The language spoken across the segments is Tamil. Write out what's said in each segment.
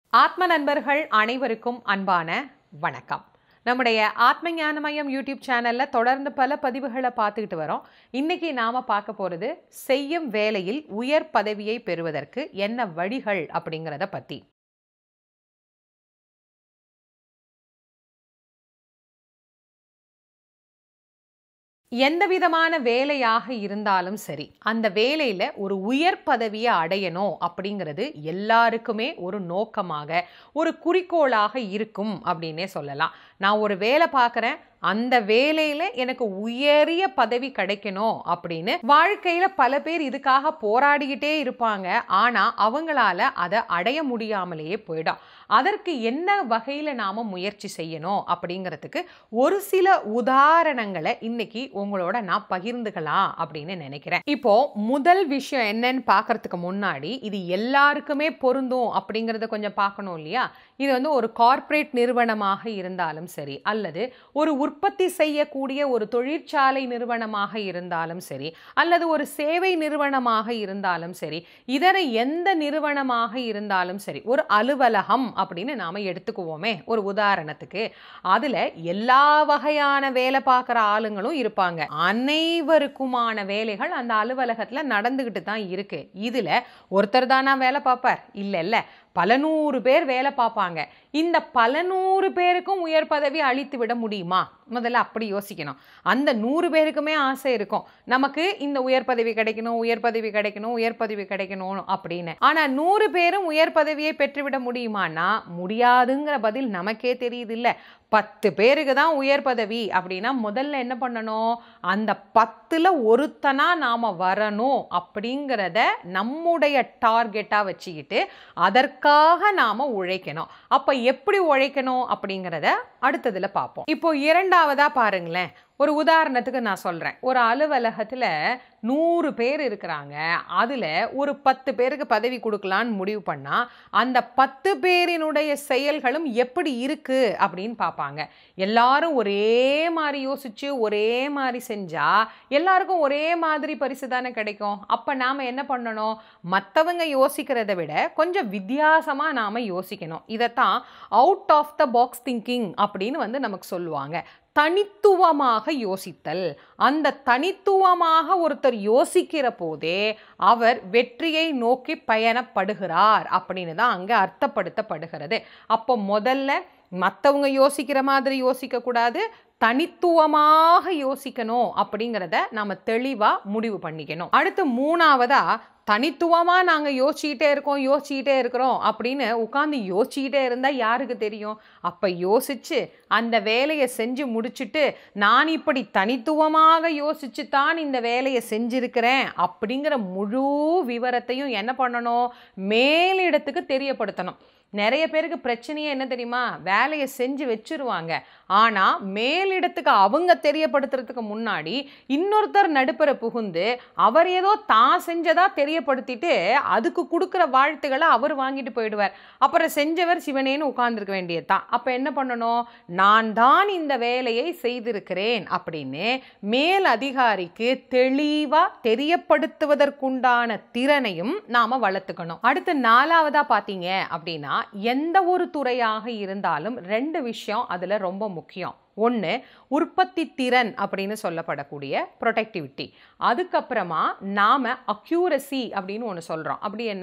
ஆத்ம நண்பர்கள் அனைவருக்கும் அன்பான வணக்கம் நம்முடைய ஆத்ம ஞானமயம் யூடியூப் சேனல்ல தொடர்ந்து பல பதிவுகளை பார்த்துக்கிட்டு வரோம் இன்னைக்கு நாம பார்க்க போறது செய்யும் வேலையில் உயர் பதவியை பெறுவதற்கு என்ன வழிகள் அப்படிங்கிறத பத்தி எந்த விதமான வேலையாக இருந்தாலும் சரி அந்த வேலையில் ஒரு உயர் பதவியை அடையணும் அப்படிங்கிறது எல்லாருக்குமே ஒரு நோக்கமாக ஒரு குறிக்கோளாக இருக்கும் அப்படின்னே சொல்லலாம் நான் ஒரு வேலை பார்க்குறேன் அந்த வேலையில் எனக்கு உயரிய பதவி கிடைக்கணும் அப்படின்னு வாழ்க்கையில் பல பேர் இதுக்காக போராடிக்கிட்டே இருப்பாங்க ஆனால் அவங்களால அதை அடைய முடியாமலேயே போயிடும் அதற்கு என்ன வகையில் நாம் முயற்சி செய்யணும் அப்படிங்கிறதுக்கு ஒரு சில உதாரணங்களை இன்னைக்கு உங்களோட நான் பகிர்ந்துக்கலாம் அப்படின்னு நினைக்கிறேன் இப்போ முதல் விஷயம் என்னன்னு பார்க்கறதுக்கு முன்னாடி இது எல்லாருக்குமே பொருந்தும் அப்படிங்கிறத கொஞ்சம் பார்க்கணும் இல்லையா இது வந்து ஒரு கார்ப்பரேட் நிறுவனமாக இருந்தாலும் சரி அல்லது ஒரு உற்பத்தி செய்யக்கூடிய ஒரு தொழிற்சாலை நிறுவனமாக இருந்தாலும் சரி அல்லது ஒரு சேவை நிறுவனமாக இருந்தாலும் சரி இதர எந்த நிறுவனமாக இருந்தாலும் சரி ஒரு அலுவலகம் அப்படின்னு நாம எடுத்துக்குவோமே ஒரு உதாரணத்துக்கு அதுல எல்லா வகையான வேலை பார்க்குற ஆளுங்களும் இருப்பாங்க அனைவருக்குமான வேலைகள் அந்த அலுவலகத்துல நடந்துகிட்டு தான் இருக்கு இதுல ஒருத்தர் தானா வேலை பார்ப்பார் இல்ல இல்ல பல நூறு பேர் வேலை பார்ப்பாங்க இந்த பல நூறு பேருக்கும் உயர் பதவி அளித்து விட முடியுமா முதல்ல அப்படி யோசிக்கணும் அந்த நூறு பேருக்குமே ஆசை இருக்கும் நமக்கு இந்த உயர் பதவி கிடைக்கணும் உயர் பதவி கிடைக்கணும் உயர் பதவி கிடைக்கணும் அப்படின்னு ஆனா நூறு பேரும் உயர் பதவியை பெற்றுவிட முடியுமானா முடியாதுங்கிற பதில் நமக்கே தெரியுது இல்ல பத்து பேருக்கு தான் உயர் பதவி அப்படின்னா முதல்ல என்ன பண்ணணும் அந்த பத்துல ஒருத்தனா நாம வரணும் அப்படிங்கிறத நம்முடைய டார்கெட்டா வச்சுக்கிட்டு அதற்காக நாம உழைக்கணும் அப்ப எப்படி உழைக்கணும் அப்படிங்கிறத அடுத்ததுல பார்ப்போம் இப்போ இரண்டாவதா பாருங்களேன் ஒரு உதாரணத்துக்கு நான் சொல்கிறேன் ஒரு அலுவலகத்தில் நூறு பேர் இருக்கிறாங்க அதில் ஒரு பத்து பேருக்கு பதவி கொடுக்கலான்னு முடிவு பண்ணால் அந்த பத்து பேரினுடைய செயல்களும் எப்படி இருக்குது அப்படின்னு பார்ப்பாங்க எல்லாரும் ஒரே மாதிரி யோசித்து ஒரே மாதிரி செஞ்சால் எல்லாருக்கும் ஒரே மாதிரி பரிசு தானே கிடைக்கும் அப்போ நாம் என்ன பண்ணணும் மற்றவங்க யோசிக்கிறத விட கொஞ்சம் வித்தியாசமாக நாம் யோசிக்கணும் இதைத்தான் out of the box thinking அப்படின்னு வந்து நமக்கு சொல்லுவாங்க தனித்துவமாக யோசித்தல் அந்த தனித்துவமாக ஒருத்தர் யோசிக்கிற போதே அவர் வெற்றியை நோக்கி பயணப்படுகிறார் அப்படின்னு தான் அங்கே அர்த்தப்படுத்தப்படுகிறது அப்போ முதல்ல மற்றவங்க யோசிக்கிற மாதிரி யோசிக்கக்கூடாது தனித்துவமாக யோசிக்கணும் அப்படிங்கிறத நம்ம தெளிவாக முடிவு பண்ணிக்கணும் அடுத்து மூணாவதா தனித்துவமாக நாங்கள் யோசிச்சுக்கிட்டே இருக்கோம் யோசிச்சுக்கிட்டே இருக்கிறோம் அப்படின்னு உட்காந்து யோசிச்சுக்கிட்டே இருந்தால் யாருக்கு தெரியும் அப்போ யோசிச்சு அந்த வேலையை செஞ்சு முடிச்சுட்டு நான் இப்படி தனித்துவமாக யோசிச்சு தான் இந்த வேலையை செஞ்சிருக்கிறேன் அப்படிங்கிற முழு விவரத்தையும் என்ன பண்ணணும் மேலிடத்துக்கு தெரியப்படுத்தணும் நிறைய பேருக்கு பிரச்சனையே என்ன தெரியுமா வேலையை செஞ்சு வச்சிருவாங்க ஆனால் மேலிடத்துக்கு அவங்க தெரியப்படுத்துறதுக்கு முன்னாடி இன்னொருத்தர் நடுப்புற புகுந்து அவர் ஏதோ தான் செஞ்சதா தெரியப்படுத்திட்டு அதுக்கு கொடுக்குற வாழ்த்துக்களை அவர் வாங்கிட்டு போயிடுவார் அப்புறம் செஞ்சவர் சிவனேன்னு உட்கார்ந்துருக்க வேண்டியதுதான் அப்போ என்ன பண்ணணும் நான் தான் இந்த வேலையை செய்திருக்கிறேன் அப்படின்னு மேல் அதிகாரிக்கு தெளிவாக தெரியப்படுத்துவதற்குண்டான திறனையும் நாம் வளர்த்துக்கணும் அடுத்து நாலாவதாக பார்த்தீங்க அப்படின்னா எந்த ஒரு துறையாக இருந்தாலும் ரெண்டு விஷயம் அதில் ரொம்ப முக்கியம் ஒன்று உற்பத்தி திறன் அப்படின்னு சொல்லப்படக்கூடிய ப்ரொடக்டிவிட்டி அதுக்கப்புறமா நாம் அக்யூரசி அப்படின்னு ஒன்று சொல்கிறோம் அப்படி என்ன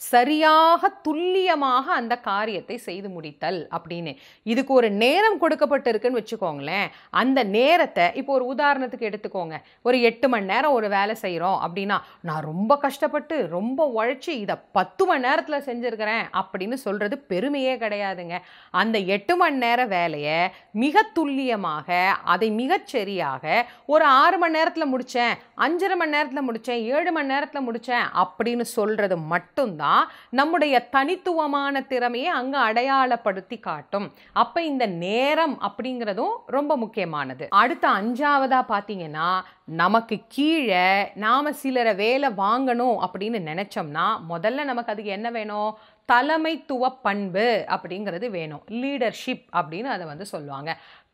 சரியாக துல்லியமாக அந்த காரியத்தை செய்து முடித்தல் அப்படின்னு இதுக்கு ஒரு நேரம் கொடுக்கப்பட்டிருக்குன்னு வச்சுக்கோங்களேன் அந்த நேரத்தை இப்போ ஒரு உதாரணத்துக்கு எடுத்துக்கோங்க ஒரு எட்டு மணி நேரம் ஒரு வேலை செய்கிறோம் அப்படின்னா நான் ரொம்ப கஷ்டப்பட்டு ரொம்ப உழைச்சி இதை பத்து மணி நேரத்தில் செஞ்சுருக்கிறேன் அப்படின்னு சொல்கிறது பெருமையே கிடையாதுங்க அந்த எட்டு மணி நேர வேலையை மிக துல்லியமாக அதை மிகச்சரியாக ஒரு ஆறு மணி நேரத்தில் முடித்தேன் அஞ்சரை மணி நேரத்தில் முடித்தேன் ஏழு மணி நேரத்தில் முடித்தேன் அப்படின்னு சொல்கிறது மட்டும்தான் நம்முடைய தனித்துவமான திறமையை அங்கே அடையாளப்படுத்தி காட்டும் அப்போ இந்த நேரம் அப்படிங்கிறதும் ரொம்ப முக்கியமானது அடுத்த அஞ்சாவதாக பார்த்தீங்கன்னா நமக்கு கீழே நாம் சிலரை வேலை வாங்கணும் அப்படின்னு நினச்சோம்னா முதல்ல நமக்கு அதுக்கு என்ன வேணும் தலைமைத்துவ பண்பு அப்படிங்கிறது வேணும் லீடர்ஷிப் அப்படின்னு அதை வந்து சொல்லுவாங்க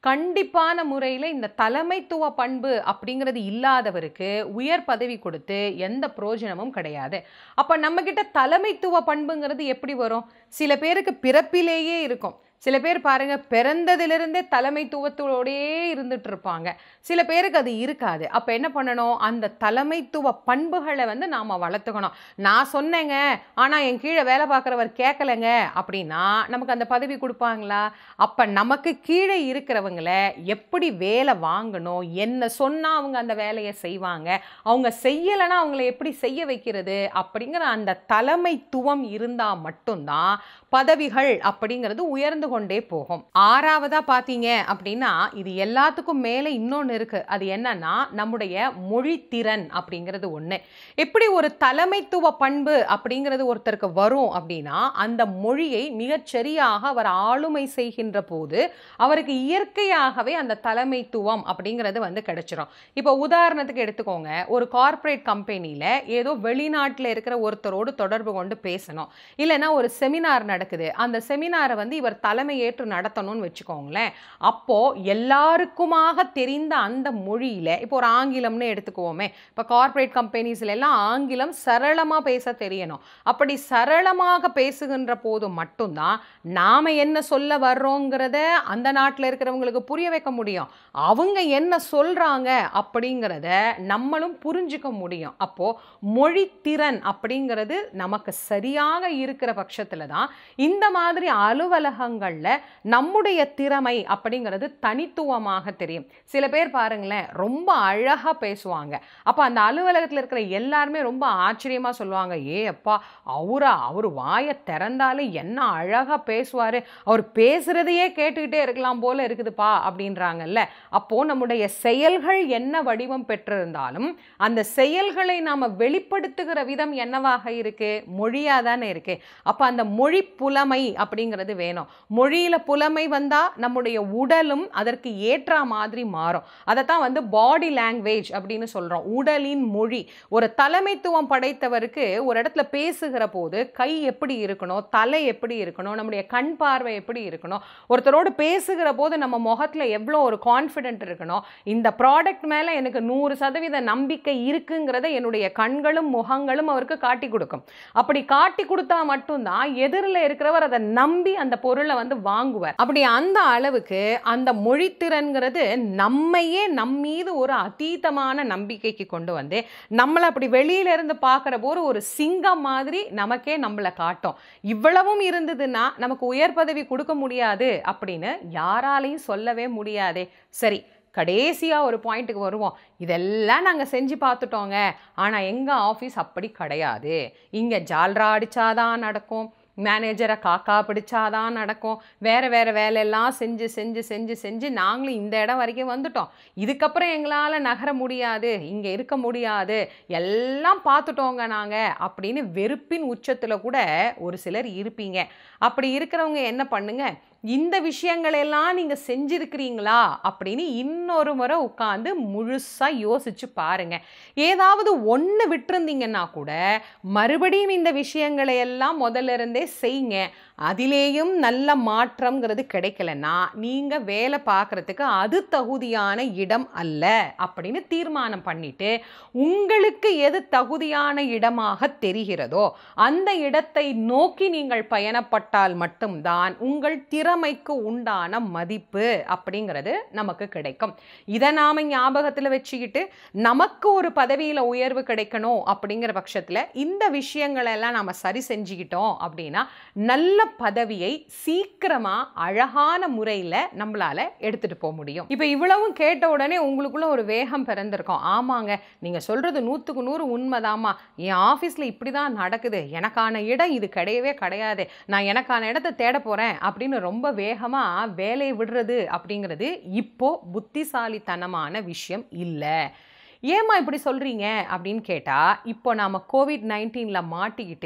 கண்டிப்பான முறையில் இந்த தலைமைத்துவ பண்பு அப்படிங்கிறது இல்லாதவருக்கு உயர் பதவி கொடுத்து எந்த பிரயோஜனமும் கிடையாது அப்போ நம்மக்கிட்ட தலைமைத்துவ பண்புங்கிறது எப்படி வரும் சில பேருக்கு பிறப்பிலேயே இருக்கும் சில பேர் பாருங்க பிறந்ததிலிருந்தே தலைமைத்துவத்தோடயே இருந்துட்டு இருப்பாங்க சில பேருக்கு அது இருக்காது அப்போ என்ன பண்ணணும் அந்த தலைமைத்துவ பண்புகளை வந்து நாம் வளர்த்துக்கணும் நான் சொன்னேங்க ஆனால் என் கீழே வேலை பார்க்குறவர் கேட்கலைங்க அப்படின்னா நமக்கு அந்த பதவி கொடுப்பாங்களா அப்போ நமக்கு கீழே இருக்கிறவங்கள எப்படி வேலை வாங்கணும் என்ன சொன்னால் அவங்க அந்த வேலையை செய்வாங்க அவங்க செய்யலைன்னா அவங்கள எப்படி செய்ய வைக்கிறது அப்படிங்கிற அந்த தலைமைத்துவம் இருந்தால் மட்டும்தான் பதவிகள் அப்படிங்கிறது உயர்ந்து கொண்டே போகும் ஆறாவதா பார்த்தீங்க அப்படின்னா இது எல்லாத்துக்கும் மேலே இன்னொன்று இருக்கு அது என்னன்னா நம்முடைய மொழித்திறன் அப்படிங்கிறது ஒன்று எப்படி ஒரு தலைமைத்துவ பண்பு அப்படிங்கிறது ஒருத்தருக்கு வரும் அப்படின்னா அந்த மொழியை மிகச் சரியாக அவர் ஆளுமை செய்கின்ற போது அவருக்கு இயற்கையாகவே அந்த தலைமைத்துவம் அப்படிங்கிறது வந்து கிடைச்சிரும் இப்போ உதாரணத்துக்கு எடுத்துக்கோங்க ஒரு கார்ப்பரேட் கம்பெனியில் ஏதோ வெளிநாட்டில் இருக்கிற ஒருத்தரோடு தொடர்பு கொண்டு பேசணும் இல்லைன்னா ஒரு செமினார் நடக்குது அந்த செமினாரை வந்து இவர் தலைமை ஏற்று நடத்தணும்னு வச்சுக்கோங்களேன் அப்போ எல்லாருக்குமாக தெரிந்த அந்த மொழியில இப்போ ஒரு ஆங்கிலம்னு எடுத்துக்குவோமே இப்போ கார்ப்பரேட் கம்பெனிஸ்ல எல்லாம் ஆங்கிலம் சரளமா பேச தெரியணும் அப்படி சரளமாக பேசுகின்ற போது மட்டும்தான் நாம என்ன சொல்ல வர்றோங்கிறத அந்த நாட்டில் இருக்கிறவங்களுக்கு புரிய வைக்க முடியும் அவங்க என்ன சொல்றாங்க அப்படிங்கிறத நம்மளும் புரிஞ்சுக்க முடியும் அப்போ மொழித்திறன் அப்படிங்கிறது நமக்கு சரியாக இருக்கிற பட்சத்தில் தான் இந்த மாதிரி அலுவலகங்களில் நம்முடைய திறமை அப்படிங்கிறது தனித்துவமாக தெரியும் சில பேர் பாருங்களேன் ரொம்ப அழகாக பேசுவாங்க அப்போ அந்த அலுவலகத்தில் இருக்கிற எல்லாருமே ரொம்ப ஆச்சரியமாக சொல்லுவாங்க ஏ அப்பா அவரா அவர் வாயை திறந்தாலே என்ன அழகாக பேசுவார் அவர் பேசுகிறதையே கேட்டுக்கிட்டே இருக்கலாம் போல இருக்குதுப்பா அப்படின்றாங்கல்ல அப்போது நம்முடைய செயல்கள் என்ன வடிவம் பெற்றிருந்தாலும் அந்த செயல்களை நாம் வெளிப்படுத்துகிற விதம் என்னவாக இருக்கு மொழியாக தானே இருக்கு அப்போ அந்த மொழி புலமை அப்படிங்கிறது வேணும் மொழியில் புலமை வந்தால் நம்முடைய உடலும் அதற்கு ஏற்ற மாதிரி மாறும் அதைத்தான் வந்து பாடி லாங்குவேஜ் அப்படின்னு சொல்கிறோம் உடலின் மொழி ஒரு தலைமைத்துவம் படைத்தவருக்கு ஒரு இடத்துல பேசுகிற போது கை எப்படி இருக்கணும் தலை எப்படி இருக்கணும் நம்முடைய கண் பார்வை எப்படி இருக்கணும் ஒருத்தரோடு பேசுகிற போது நம்ம முகத்தில் எவ்வளோ ஒரு கான்ஃபிடென்ட் இருக்கணும் இந்த ப்ராடக்ட் மேலே எனக்கு நூறு சதவீத நம்பிக்கை இருக்குங்கிறத என்னுடைய கண்களும் முகங்களும் அவருக்கு காட்டி கொடுக்கும் அப்படி காட்டி கொடுத்தா மட்டும்தான் எதிரில் இருக்கிறவர் அதை நம்பி அந்த பொருளை வந்து வாங்குவார் அப்படி அந்த அளவுக்கு அந்த மொழித்திறன்கிறது நம்மையே நம் மீது ஒரு அதீதமான நம்பிக்கைக்கு கொண்டு வந்து நம்மளை அப்படி வெளியில இருந்து பார்க்குற போது ஒரு சிங்கம் மாதிரி நமக்கே நம்மளை காட்டும் இவ்வளவும் இருந்ததுன்னா நமக்கு உயர் பதவி கொடுக்க முடியாது அப்படின்னு யாராலையும் சொல்லவே முடியாதே சரி கடைசியாக ஒரு பாயிண்ட்டுக்கு வருவோம் இதெல்லாம் நாங்கள் செஞ்சு பார்த்துட்டோங்க ஆனால் எங்கள் ஆஃபீஸ் அப்படி கிடையாது இங்கே ஜால்ரா அடித்தாதான் நடக்கும் மேனேஜரை காக்கா பிடிச்சாதான் நடக்கும் வேறு வேறு வேலையெல்லாம் செஞ்சு செஞ்சு செஞ்சு செஞ்சு நாங்களும் இந்த இடம் வரைக்கும் வந்துட்டோம் இதுக்கப்புறம் எங்களால் நகர முடியாது இங்கே இருக்க முடியாது எல்லாம் பார்த்துட்டோங்க நாங்கள் அப்படின்னு வெறுப்பின் உச்சத்தில் கூட ஒரு சிலர் இருப்பீங்க அப்படி இருக்கிறவங்க என்ன பண்ணுங்க இந்த விஷயங்களெல்லாம் நீங்கள் செஞ்சிருக்கிறீங்களா அப்படின்னு இன்னொரு முறை உட்காந்து முழுசாக யோசிச்சு பாருங்க ஏதாவது ஒன்று விட்டுருந்தீங்கன்னா கூட மறுபடியும் இந்த விஷயங்களை எல்லாம் முதல்ல இருந்தே செய்யுங்க அதிலேயும் நல்ல மாற்றம்ங்கிறது கிடைக்கலன்னா நீங்கள் வேலை பார்க்குறதுக்கு அது தகுதியான இடம் அல்ல அப்படின்னு தீர்மானம் பண்ணிட்டு உங்களுக்கு எது தகுதியான இடமாக தெரிகிறதோ அந்த இடத்தை நோக்கி நீங்கள் பயணப்பட்டால் மட்டும்தான் உங்கள் திறமைக்கு உண்டான மதிப்பு அப்படிங்கிறது நமக்கு கிடைக்கும் இதை நாம் ஞாபகத்தில் வச்சுக்கிட்டு நமக்கு ஒரு பதவியில் உயர்வு கிடைக்கணும் அப்படிங்கிற பட்சத்தில் இந்த விஷயங்களெல்லாம் நாம் சரி செஞ்சுக்கிட்டோம் அப்படின்னா நல்ல பதவியை சீக்கிரமா அழகான முறையில் நம்மளால எடுத்துட்டு போக முடியும் இப்போ இவ்வளவும் கேட்ட உடனே உங்களுக்குள்ள ஒரு வேகம் பிறந்திருக்கும் ஆமாங்க நீங்க சொல்றது நூற்றுக்கு நூறு உண்மைதாம்மா என் ஆஃபீஸில் இப்படி தான் நடக்குது எனக்கான இடம் இது கிடையவே கிடையாது நான் எனக்கான இடத்த தேட போறேன் அப்படின்னு ரொம்ப வேகமா வேலையை விடுறது அப்படிங்கிறது இப்போ புத்திசாலித்தனமான விஷயம் இல்லை ஏம்மா இப்படி சொல்கிறீங்க அப்படின்னு கேட்டால் இப்போ நாம் கோவிட் நைன்டீனில் மாட்டிக்கிட்டு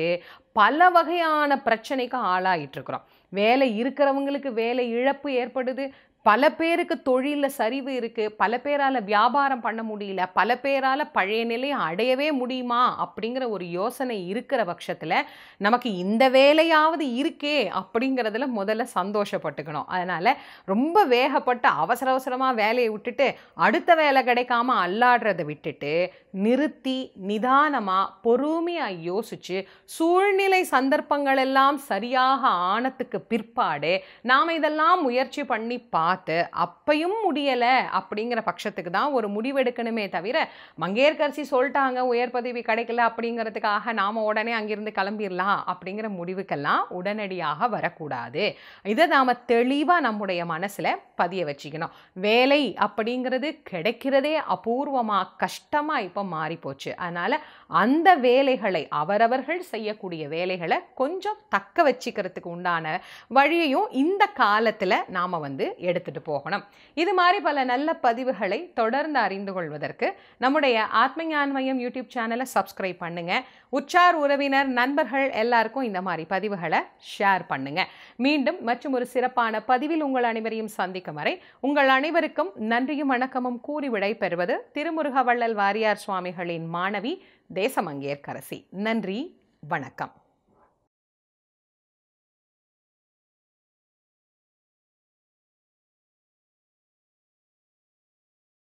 பல வகையான பிரச்சனைக்கு ஆளாயிட்டு இருக்கிறோம் வேலை இருக்கிறவங்களுக்கு வேலை இழப்பு ஏற்படுது பல பேருக்கு தொழிலில் சரிவு இருக்குது பல பேரால் வியாபாரம் பண்ண முடியல பல பேரால் பழைய நிலையை அடையவே முடியுமா அப்படிங்கிற ஒரு யோசனை இருக்கிற பட்சத்தில் நமக்கு இந்த வேலையாவது இருக்கே அப்படிங்கிறதுல முதல்ல சந்தோஷப்பட்டுக்கணும் அதனால் ரொம்ப வேகப்பட்டு அவசர அவசரமாக வேலையை விட்டுட்டு அடுத்த வேலை கிடைக்காம அல்லாடுறதை விட்டுட்டு நிறுத்தி நிதானமாக பொறுமையாக யோசிச்சு சூழ்நிலை சந்தர்ப்பங்கள் எல்லாம் சரியாக ஆனத்துக்கு பிற்பாடு நாம் இதெல்லாம் முயற்சி பண்ணி பார்த்து அப்பையும் முடியலை அப்படிங்கிற பட்சத்துக்கு தான் ஒரு முடிவெடுக்கணுமே தவிர மங்கையர்கரசி சொல்லிட்டாங்க உயர் பதவி கிடைக்கல அப்படிங்கிறதுக்காக நாம் உடனே அங்கிருந்து கிளம்பிடலாம் அப்படிங்கிற முடிவுக்கெல்லாம் உடனடியாக வரக்கூடாது இதை நாம் தெளிவாக நம்முடைய மனசில் பதிய வச்சுக்கணும் வேலை அப்படிங்கிறது கிடைக்கிறதே அபூர்வமாக கஷ்டமாக இப்போ மாறிப்போச்சு அதனால் அந்த வேலைகளை அவரவர்கள் செய்யக்கூடிய வேலைகளை கொஞ்சம் தக்க வச்சுக்கிறதுக்கு உண்டான வழியையும் இந்த காலத்தில் நாம் வந்து எடுத்துகிட்டு போகணும் இது மாதிரி பல நல்ல பதிவுகளை தொடர்ந்து அறிந்து கொள்வதற்கு நம்முடைய ஆத்ம ஞான்மயம் யூடியூப் சேனலை சப்ஸ்கிரைப் பண்ணுங்க உற்றார் உறவினர் நண்பர்கள் எல்லாருக்கும் இந்த மாதிரி பதிவுகளை ஷேர் பண்ணுங்க மீண்டும் மற்றும் ஒரு சிறப்பான பதிவில் உங்கள் அனைவரையும் சந்திக்கும் வரை உங்கள் அனைவருக்கும் நன்றியும் வணக்கமும் கூறி விடை பெறுவது திருமுருகவள்ளல் வாரியார் சுவாமிகளின் மாணவி தேசமங்கேற்கரசி நன்றி வணக்கம்